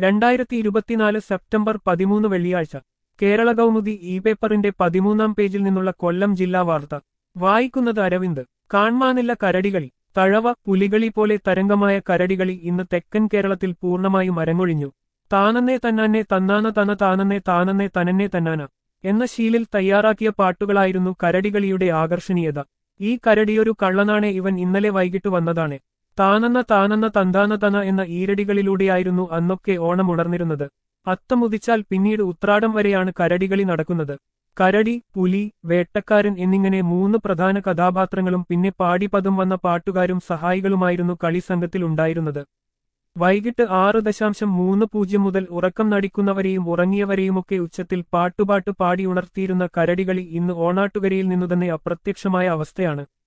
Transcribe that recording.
രണ്ടായിരത്തി ഇരുപത്തിനാല് സെപ്റ്റംബർ പതിമൂന്ന് വെള്ളിയാഴ്ച കേരള കൗമുദി ഇ പേപ്പറിന്റെ പതിമൂന്നാം പേജിൽ നിന്നുള്ള കൊല്ലം ജില്ലാ വാർത്ത വായിക്കുന്നത് അരവിന്ദ് കാൺമാനില്ല കരടികളി തഴവ പുലികളി പോലെ തരംഗമായ കരടികളി ഇന്ന് തെക്കൻ കേരളത്തിൽ പൂർണ്ണമായും അരങ്ങൊഴിഞ്ഞു താനന്നേ തന്നാനെ തന്നാന തന താനന്നേ താനന്നേ തനന്നെ തന്നാന എന്ന ശീലിൽ തയ്യാറാക്കിയ പാട്ടുകളായിരുന്നു കരടികളിയുടെ ആകർഷണീയത ഈ കരടിയൊരു കള്ളനാണെ ഇവൻ ഇന്നലെ വൈകിട്ട് വന്നതാണ് താനന്ന താനന്ന തന്താന തന എന്ന ഈരടികളിലൂടെയായിരുന്നു അന്നൊക്കെ ഓണം ഉണർന്നിരുന്നത് അത്തമുദിച്ചാൽ പിന്നീട് ഉത്രാടം വരെയാണ് കരടികളി നടക്കുന്നത് കരടി പുലി വേട്ടക്കാരൻ എന്നിങ്ങനെ മൂന്ന് പ്രധാന കഥാപാത്രങ്ങളും പിന്നെ പാടിപദം വന്ന പാട്ടുകാരും സഹായികളുമായിരുന്നു കളിസംഘത്തിൽ ഉണ്ടായിരുന്നത് വൈകിട്ട് ആറ് ദശാംശം മൂന്ന് പൂജ്യം മുതൽ ഉറക്കം നടിക്കുന്നവരെയും ഉറങ്ങിയവരെയുമൊക്കെ ഉച്ചത്തിൽ പാട്ടുപാട്ട് പാടി ഉണർത്തിയിരുന്ന കരടികളി ഇന്ന് ഓണാട്ടുകരയിൽ നിന്നുതന്നെ അപ്രത്യക്ഷമായ അവസ്ഥയാണ്